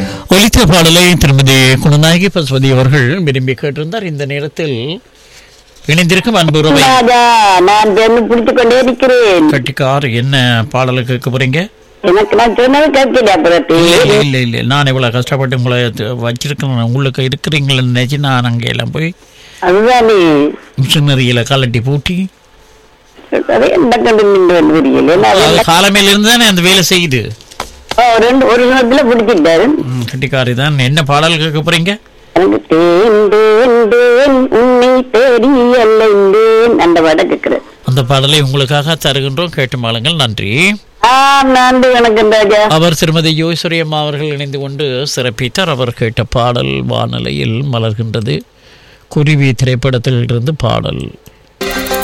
ஒலித்த பாடலை திருமதி குணநாயகி பசுபதி அவர்கள் விரும்பி கேட்டிருந்தார் இந்த நேரத்தில் இணைந்திருக்கும் அன்புறவை ராஜா நான் பெண்ணு பிடிச்சு கொண்டே இருக்கிறேன் கட்டிக்கார் என்ன பாடலை கேட்க போறீங்க எனக்கு நான் சொன்னது கேட்கல அப்புறத்தி இல்ல இல்ல இல்ல நான் இவ்வளவு கஷ்டப்பட்டு உங்களை த- வச்சிருக்கேன் உங்களுக்கு இருக்கிறீங்களன்னு நினைச்சு நான் அங்க எல்லாம் போய் அதுதானே மிஷினரியில கலட்டி பூட்டி அது என்ன கண்டு நின்று புரியல என்ன அது அது என்ன- காலமையில இருந்து தானே அந்த வேலை செய்யுது ஓ, ரெண்டு ஒரு நேரத்துல பிடிச்சிட்டாரு ம், கட்டிக்காரி தான் என்ன பாடல் கேட்க போறீங்க எனக்கு தேன் தேன் தேன் உன்னை தேடி அலைந்தேன் அந்த பாட கேட்கிறேன் அந்த பாடலை உங்களுக்காக தருகின்றோம் கேட்டு மாளுங்கள் நன்றி ஆம் நன்றி வணக்கம் ராஜா அவர் திருமதி யோசுரி அம்மா அவர்கள் இணைந்து கொண்டு சிறப்பித்தார் அவர் கேட்ட பாடல் வானலையில் மலர்கின்றது குருவி திரைப்படத்தில் இருந்து பாடல்